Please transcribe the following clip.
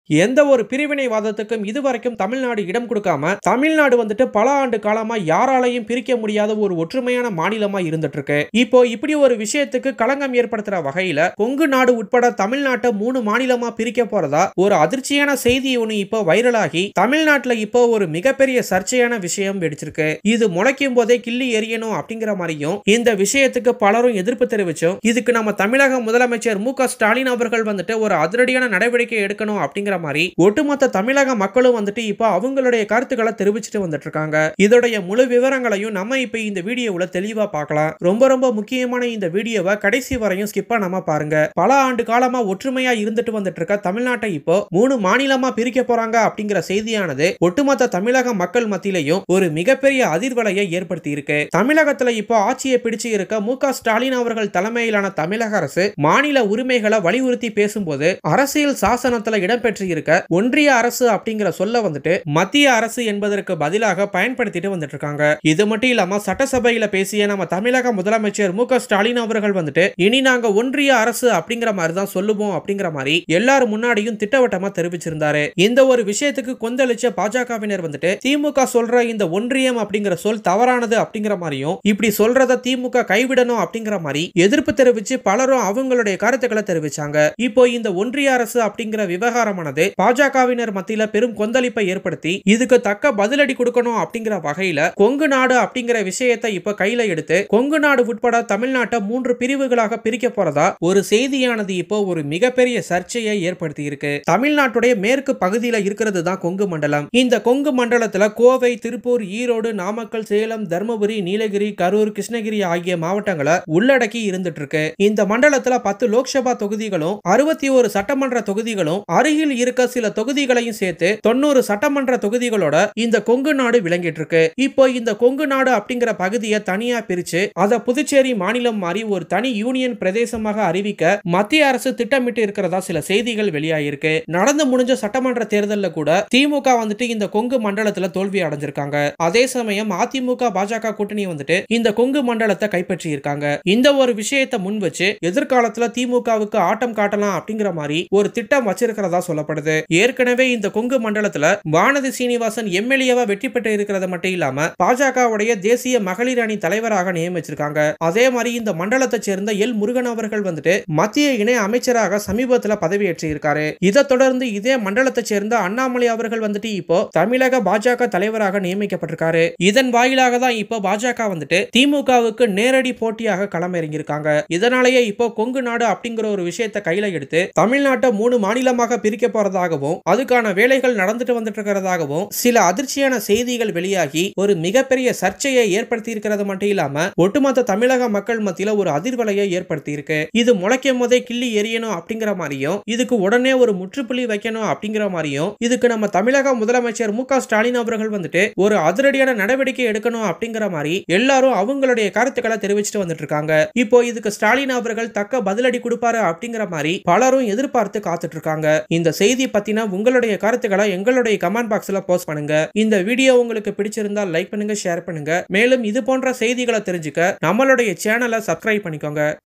எந்த ஒரு பிரிவினைவாதத்துக்கும் இதுவரைக்கும் தமிழ்நாடு இடம் கொடுக்காம தமிழ்நாடு வந்துட்டு பல ஆண்டு காலமா யாராலையும் பிரிக்க முடியாத ஒரு ஒற்றுமையான மாநிலமா இருந்துட்டு இருக்கு இப்போ இப்படி ஒரு விஷயத்துக்கு களங்கம் ஏற்படுத்துற வகையில கொங்கு நாடு உட்பட தமிழ்நாட்டை மூணு மாநிலமா பிரிக்க போறதா ஒரு அதிர்ச்சியான செய்தி ஒண்ணு இப்போ வைரலாகி தமிழ்நாட்டுல இப்போ ஒரு மிகப்பெரிய சர்ச்சையான விஷயம் வெடிச்சிருக்கு இது முளைக்கும் போதே கிள்ளி எறியணும் அப்படிங்கிற மாதிரியும் இந்த விஷயத்துக்கு பலரும் எதிர்ப்பு தெரிவிச்சும் இதுக்கு நம்ம தமிழக முதலமைச்சர் மு க ஸ்டாலின் அவர்கள் வந்துட்டு ஒரு அதிரடியான நடவடிக்கை எடுக்கணும் அப்படிங்கிற மாதிரி ஒட்டுமொத்த தமிழக மக்களும் வந்துட்டு இப்போ அவங்களுடைய கருத்துக்களை தெரிவிச்சுட்டு வந்துட்டு இருக்காங்க இதோடைய முழு விவரங்களையும் நம்ம இப்போ இந்த வீடியோவில் தெளிவா பார்க்கலாம் ரொம்ப ரொம்ப முக்கியமான இந்த வீடியோவை கடைசி வரையும் ஸ்கிப் பண்ணாம பாருங்க பல ஆண்டு காலமா ஒற்றுமையா இருந்துட்டு வந்துட்டு இருக்க தமிழ்நாட்டை இப்போ மூணு மாநிலமா பிரிக்க போறாங்க அப்படிங்கிற செய்தியானது ஒட்டுமொத்த தமிழக மக்கள் மத்தியிலையும் ஒரு மிகப்பெரிய அதிர்வலையை ஏற்படுத்தி இருக்கு தமிழகத்துல இப்போ ஆட்சியை பிடிச்சு இருக்க மு க ஸ்டாலின் அவர்கள் தலைமையிலான தமிழக அரசு மாநில உரிமைகளை வலியுறுத்தி பேசும்போது அரசியல் சாசனத்துல இடம்பெற்று இருக்க ஒன்றிய அரசு அப்படிங்கிற சொல்ல வந்துட்டு மத்திய அரசு என்பதற்கு பதிலாக பயன்படுத்திட்டு வந்துட்டு இருக்காங்க இது மட்டும் இல்லாம சட்டசபையில பேசிய நம்ம தமிழக முதலமைச்சர் மு க ஸ்டாலின் அவர்கள் வந்துட்டு இனி நாங்க ஒன்றிய அரசு அப்படிங்கிற மாதிரி தான் சொல்லுவோம் அப்படிங்கிற மாதிரி எல்லாரும் முன்னாடியும் திட்டவட்டமா தெரிவிச்சிருந்தாரு இந்த ஒரு விஷயத்துக்கு கொந்தளிச்ச பாஜகவினர் வந்துட்டு திமுக சொல்ற இந்த ஒன்றியம் அப்படிங்கிற சொல் தவறானது அப்படிங்கிற மாதிரியும் இப்படி சொல்றத திமுக கைவிடணும் அப்படிங்கிற மாதிரி எதிர்ப்பு தெரிவிச்சு பலரும் அவங்களுடைய கருத்துக்களை தெரிவிச்சாங்க இப்போ இந்த ஒன்றிய அரசு அப்படிங்கிற விவகாரமானது பாஜகவினர் மத்தியில பெரும் கொந்தளிப்பை ஏற்படுத்தி இதுக்கு தக்க பதிலடி கொடுக்கணும் அப்படிங்கிற வகையில கொங்கு நாடு அப்படிங்கிற விஷயத்தை இப்ப கையில எடுத்து கொங்கு நாடு உட்பட தமிழ்நாட்டை மூன்று பிரிவுகளாக பிரிக்க போறதா ஒரு செய்தியானது இப்போ ஒரு மிகப்பெரிய சர்ச்சையை ஏற்படுத்தி இருக்கு தமிழ்நாட்டுடைய மேற்கு பகுதியில இருக்கிறது தான் கொங்கு மண்டலம் இந்த கொங்கு மண்டலத்துல கோவை திருப்பூர் ஈரோடு நாமக்கல் சேலம் தருமபுரி நீலகிரி கரூர் கிருஷ்ணகிரி ஆகிய மாவட்டங்களை உள்ளடக்கி இருந்துட்டு இருக்கு இந்த மண்டலத்துல பத்து லோக்சபா தொகுதிகளும் அறுபத்தி ஒரு சட்டமன்ற தொகுதிகளும் அருகில் இருக்க சில தொகுதிகளையும் சேர்த்து தொண்ணூறு சட்டமன்ற தொகுதிகளோட இந்த கொங்கு நாடு விளங்கிட்டு இருக்கு இப்போ இந்த கொங்கு நாடு அப்படிங்கிற பகுதியை தனியா பிரிச்சு அதை புதுச்சேரி மாநிலம் மாறி ஒரு தனி யூனியன் பிரதேசமாக அறிவிக்க மத்திய அரசு திட்டமிட்டு இருக்கிறதா சில செய்திகள் வெளியாயிருக்கு நடந்து முடிஞ்ச சட்டமன்ற தேர்தலில் கூட திமுக வந்துட்டு இந்த கொங்கு மண்டலத்துல தோல்வி அடைஞ்சிருக்காங்க அதே சமயம் அதிமுக பாஜக கூட்டணி வந்துட்டு இந்த கொங்கு மண்டலத்தை கைப்பற்றி இருக்காங்க இந்த ஒரு விஷயத்தை முன் வச்சு எதிர்காலத்துல திமுகவுக்கு ஆட்டம் காட்டலாம் அப்படிங்கிற மாதிரி ஒரு திட்டம் வச்சிருக்கிறதா சொல்லப்படுது ஏற்கனவே இந்த கொங்கு மண்டலத்துல வானதி சீனிவாசன் எம்எல்ஏவா வெற்றி பெற்று இருக்கிறது மட்டும் இல்லாம பாஜகவுடைய தேசிய மகளிர் அணி தலைவராக நியமிச்சிருக்காங்க அதே மாதிரி இந்த மண்டலத்தை சேர்ந்த எல் முருகன் அவர்கள் வந்துட்டு மத்திய இணை அமைச்சராக சமீபத்துல பதவியேற்று இருக்காரு இதை தொடர்ந்து இதே மண்டலத்தை சேர்ந்த அண்ணாமலை அவர்கள் வந்துட்டு இப்போ தமிழக பாஜக தலைவராக நியமிக்கப்பட்டிருக்காரு இதன் வாயிலாக தான் இப்போ பாஜக வந்துட்டு திமுகவுக்கு நேரடி போட்டியாக களமிறங்கியிருக்காங்க இதனாலேயே இப்போ கொங்கு நாடு அப்படிங்கிற ஒரு விஷயத்தை கையில எடுத்து தமிழ்நாட்டை மூணு மாநிலமாக பிரிக்க போறதாகவும் அதுக்கான வேலைகள் நடந்துட்டு வந்துட்டு இருக்கிறதாகவும் சில அதிர்ச்சியான செய்திகள் வெளியாகி ஒரு மிகப்பெரிய சர்ச்சையை ஏற்படுத்தி இருக்கிறது மட்டும் இல்லாம ஒட்டுமொத்த தமிழக மக்கள் மத்தியில ஒரு அதிர்வலையை ஏற்படுத்தி இருக்கு இது முளைக்கும் போதே கிள்ளி எரியணும் அப்படிங்கிற மாதிரியும் இதுக்கு உடனே ஒரு முற்றுப்புள்ளி வைக்கணும் அப்படிங்கிற மாதிரியும் இதுக்கு நம்ம தமிழக முதலமைச்சர் மு க ஸ்டாலின் அவர்கள் வந்துட்டு ஒரு அதிரடியான நடவடிக்கை எடுக்கணும் அப்படிங்கிற மாதிரி எல்லாரும் அவங்களுடைய கருத்துக்களை தெரிவிச்சுட்டு வந்துட்டு இருக்காங்க இப்போ இதுக்கு ஸ்டாலின் அவர்கள் தக்க பதிலடி கொடுப்பாரு அப்படிங்கிற மாதிரி பலரும் எதிர்பார்த்து காத்துட்டு இருக்காங்க இந்த செய்தி பத்தின உங்களுடைய கருத்துக்களை எங்களுடைய கமெண்ட் பாக்ஸ்ல போஸ்ட் பண்ணுங்க இந்த வீடியோ உங்களுக்கு பிடிச்சிருந்தா லைக் பண்ணுங்க ஷேர் பண்ணுங்க மேலும் இது போன்ற செய்திகளை தெரிஞ்சுக்க நம்மளுடைய சேனலை சப்ஸ்கிரைப் பண்ணிக்கோங்க